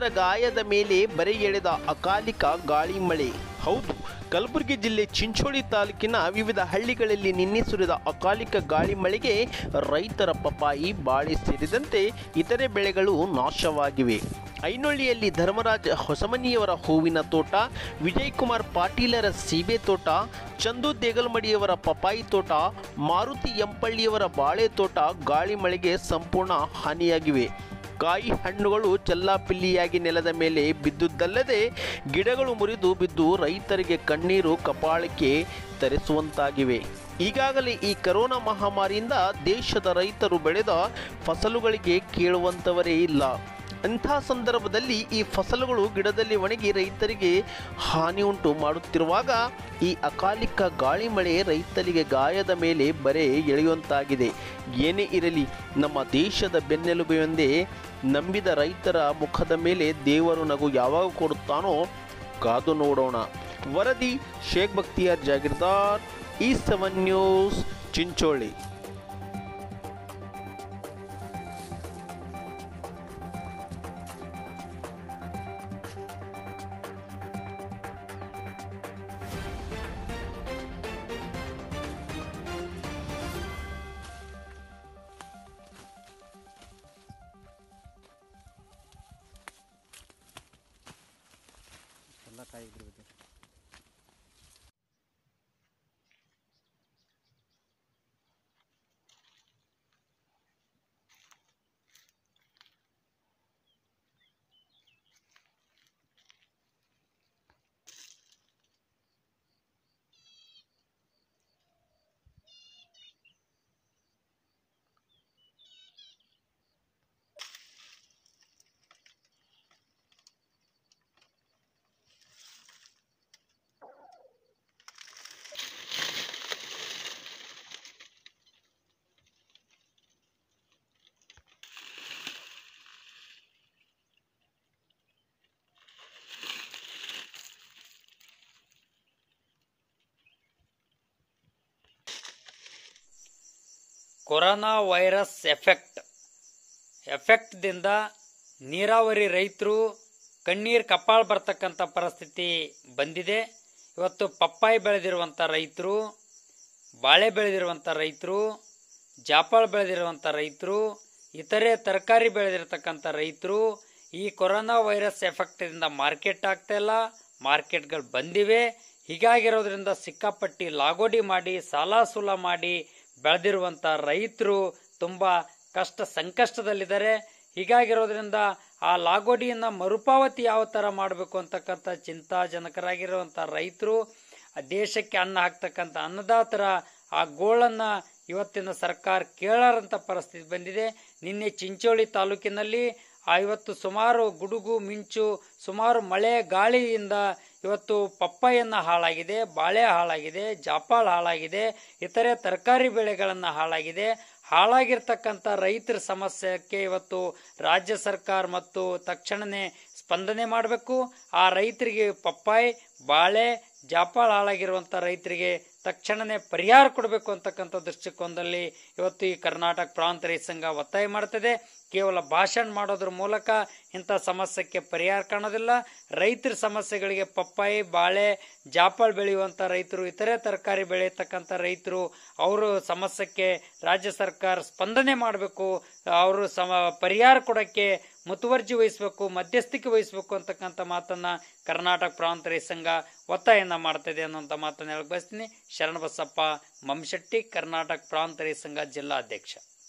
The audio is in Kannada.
ಗಾಯದ ಮೇಲೆ ಬರೆ ಎಳೆದ ಅಕಾಲಿಕ ಗಾಳಿ ಮಳೆ ಹೌದು ಕಲಬುರಗಿ ಜಿಲ್ಲೆ ಚಿಂಚೋಳಿ ತಾಲೂಕಿನ ವಿವಿಧ ಹಳ್ಳಿಗಳಲ್ಲಿ ನಿನ್ನೆ ಸುರಿದ ಅಕಾಲಿಕ ಗಾಳಿ ಮಳೆಗೆ ರೈತರ ಪಪಾಯಿ ಬಾಳೆ ಸೇರಿದಂತೆ ಇತರೆ ಬೆಳೆಗಳು ನಾಶವಾಗಿವೆ ಐನೊಳ್ಳಿಯಲ್ಲಿ ಧರ್ಮರಾಜ್ ಹೊಸಮನಿಯವರ ಹೂವಿನ ತೋಟ ವಿಜಯ್ ಕುಮಾರ್ ಪಾಟೀಲರ ಸೀಬೆ ತೋಟ ಚಂದು ದೇಗಲ್ಮಡಿಯವರ ಪಪಾಯಿ ತೋಟ ಮಾರುತಿ ಎಂಪಳ್ಳಿಯವರ ಬಾಳೆ ತೋಟ ಗಾಳಿ ಮಳೆಗೆ ಸಂಪೂರ್ಣ ಹಾನಿಯಾಗಿವೆ ಕಾಯಿ ಹಣ್ಣುಗಳು ಚೆಲ್ಲಾಪಿಲ್ಲಿಯಾಗಿ ನೆಲದ ಮೇಲೆ ಬಿದ್ದುದಲ್ಲದೆ ಗಿಡಗಳು ಮುರಿದು ಬಿದ್ದು ರೈತರಿಗೆ ಕಣ್ಣೀರು ಕಪಾಳಕ್ಕೆ ತರಿಸುವಂತಾಗಿವೆ ಈಗಾಗಲೇ ಈ ಕರೋನಾ ಮಹಾಮಾರಿಯಿಂದ ದೇಶದ ರೈತರು ಬೆಳೆದ ಫಸಲುಗಳಿಗೆ ಕೇಳುವಂಥವರೇ ಇಲ್ಲ ಅಂಥ ಸಂದರ್ಭದಲ್ಲಿ ಈ ಫಸಲುಗಳು ಗಿಡದಲ್ಲಿ ಒಣಗಿ ರೈತರಿಗೆ ಹಾನಿ ಉಂಟು ಮಾಡುತ್ತಿರುವಾಗ ಈ ಅಕಾಲಿಕ ಗಾಳಿ ಮಳೆ ರೈತರಿಗೆ ಗಾಯದ ಮೇಲೆ ಬರೆ ಎಳೆಯುವಂತಾಗಿದೆ ಏನೇ ಇರಲಿ ನಮ್ಮ ದೇಶದ ಬೆನ್ನೆಲುಬೆಯೊಂದೇ ನಂಬಿದ ರೈತರ ಮುಖದ ಮೇಲೆ ದೇವರು ನಗು ಯಾವಾಗ ಕೊಡುತ್ತಾನೋ ಕಾದು ನೋಡೋಣ ವರದಿ ಶೇಖ್ ಬಕ್ತಿಯಾರ್ ಜಾಗೀರ್ದಾರ್ ಈ ಸೆವೆನ್ ನ್ಯೂಸ್ ಚಿಂಚೋಳಿ ಎಲ್ಲ ಕಾಯಿ ಬಿದ್ದಿದೆ ಕೊರೋನಾ ವೈರಸ್ ಎಫೆಕ್ಟ್ ಎಫೆಕ್ಟ್ದಿಂದ ನೀರಾವರಿ ರೈತರು ಕಣ್ಣೀರು ಕಪ್ಪಾಳು ಬರ್ತಕ್ಕಂಥ ಪರಿಸ್ಥಿತಿ ಬಂದಿದೆ ಇವತ್ತು ಪಪ್ಪಾಯಿ ಬೆಳೆದಿರುವಂಥ ರೈತರು ಬಾಳೆ ಬೆಳೆದಿರುವಂಥ ರೈತರು ಜಾಪಾಳ ಬೆಳೆದಿರುವಂಥ ರೈತರು ಇತರೆ ತರಕಾರಿ ಬೆಳೆದಿರ್ತಕ್ಕಂಥ ರೈತರು ಈ ಕೊರೋನಾ ವೈರಸ್ ಎಫೆಕ್ಟಿಂದ ಮಾರ್ಕೆಟ್ ಆಗ್ತಾ ಇಲ್ಲ ಮಾರ್ಕೆಟ್ಗಳು ಬಂದಿವೆ ಹೀಗಾಗಿರೋದ್ರಿಂದ ಸಿಕ್ಕಾಪಟ್ಟಿ ಲಾಗೋಡಿ ಮಾಡಿ ಸಾಲ ಸೂಲ ಮಾಡಿ ಬೆಳೆದಿರುವಂಥ ರೈತರು ತುಂಬ ಕಷ್ಟ ಸಂಕಷ್ಟದಲ್ಲಿದ್ದಾರೆ ಹೀಗಾಗಿರೋದ್ರಿಂದ ಆ ಲಾಗೋಡಿಯನ್ನು ಮರುಪಾವತಿ ಯಾವ ಥರ ಮಾಡಬೇಕು ಅಂತಕ್ಕಂಥ ಚಿಂತಾಜನಕರಾಗಿರುವಂಥ ರೈತರು ಆ ದೇಶಕ್ಕೆ ಅನ್ನ ಹಾಕ್ತಕ್ಕಂಥ ಅನ್ನದಾತರ ಆ ಗೋಳನ್ನು ಇವತ್ತಿನ ಸರ್ಕಾರ ಕೇಳಾರಂಥ ಪರಿಸ್ಥಿತಿ ಬಂದಿದೆ ನಿನ್ನೆ ಚಿಂಚೋಳಿ ತಾಲೂಕಿನಲ್ಲಿ ಆ ಇವತ್ತು ಸುಮಾರು ಗುಡುಗು ಮಿಂಚು ಸುಮಾರು ಮಳೆ ಗಾಳಿಯಿಂದ ಇವತ್ತು ಪಪ್ಪಾಯನ್ನು ಹಾಳಾಗಿದೆ ಬಾಳೆ ಹಾಳಾಗಿದೆ ಜಾಪಾಳ್ ಹಾಳಾಗಿದೆ ಇತರೆ ತರಕಾರಿ ಬೆಳೆಗಳನ್ನು ಹಾಳಾಗಿದೆ ಹಾಳಾಗಿರ್ತಕ್ಕಂಥ ರೈತರ ಸಮಸ್ಯೆಗೆ ಇವತ್ತು ರಾಜ್ಯ ಸರ್ಕಾರ ಮತ್ತು ತಕ್ಷಣನೇ ಸ್ಪಂದನೆ ಮಾಡಬೇಕು ಆ ರೈತರಿಗೆ ಪಪ್ಪಾಯಿ ಬಾಳೆ ಜಾಪಾಳ್ ಹಾಳಾಗಿರುವಂಥ ರೈತರಿಗೆ ತಕ್ಷಣನೇ ಪರಿಹಾರ ಕೊಡಬೇಕು ಅಂತಕ್ಕಂಥ ದೃಷ್ಟಿಕೋನದಲ್ಲಿ ಇವತ್ತು ಈ ಕರ್ನಾಟಕ ಪ್ರಾಂತ ರೈತ ಸಂಘ ಒತ್ತಾಯ ಮಾಡ್ತದೆ ಕೇವಲ ಭಾಷಣ ಮಾಡೋದ್ರ ಮೂಲಕ ಇಂಥ ಸಮಸ್ಯೆಗೆ ಪರಿಹಾರ ಕಾಣೋದಿಲ್ಲ ರೈತರ ಸಮಸ್ಯೆಗಳಿಗೆ ಪಪ್ಪಾಯಿ ಬಾಳೆ ಜಾಪಾಳ್ ಬೆಳೆಯುವಂಥ ರೈತರು ಇತರೆ ತರಕಾರಿ ಬೆಳೆಯತಕ್ಕಂಥ ರೈತರು ಅವರು ಸಮಸ್ಯೆಗೆ ರಾಜ್ಯ ಸರ್ಕಾರ ಸ್ಪಂದನೆ ಮಾಡಬೇಕು ಅವರು ಸಮ ಪರಿಹಾರ ಕೊಡೋಕ್ಕೆ ಮುತುವರ್ಜಿ ವಹಿಸಬೇಕು ಮಧ್ಯಸ್ಥಿಕೆ ವಹಿಸಬೇಕು ಅಂತಕ್ಕಂಥ ಮಾತನ್ನ ಕರ್ನಾಟಕ ಪ್ರಾಂತ ರೈತ ಸಂಘ ಒತ್ತಾಯನ ಮಾಡ್ತಿದೆ ಅನ್ನೋಂಥ ಮಾತನ್ನ ಹೇಳಕ್ ಬಯಸ್ತೀನಿ ಶರಣಬಸಪ್ಪ ಮಮ್ಶೆಟ್ಟಿ ಕರ್ನಾಟಕ ಪ್ರಾಂತ ರೈತ ಸಂಘ ಜಿಲ್ಲಾಧ್ಯಕ್ಷ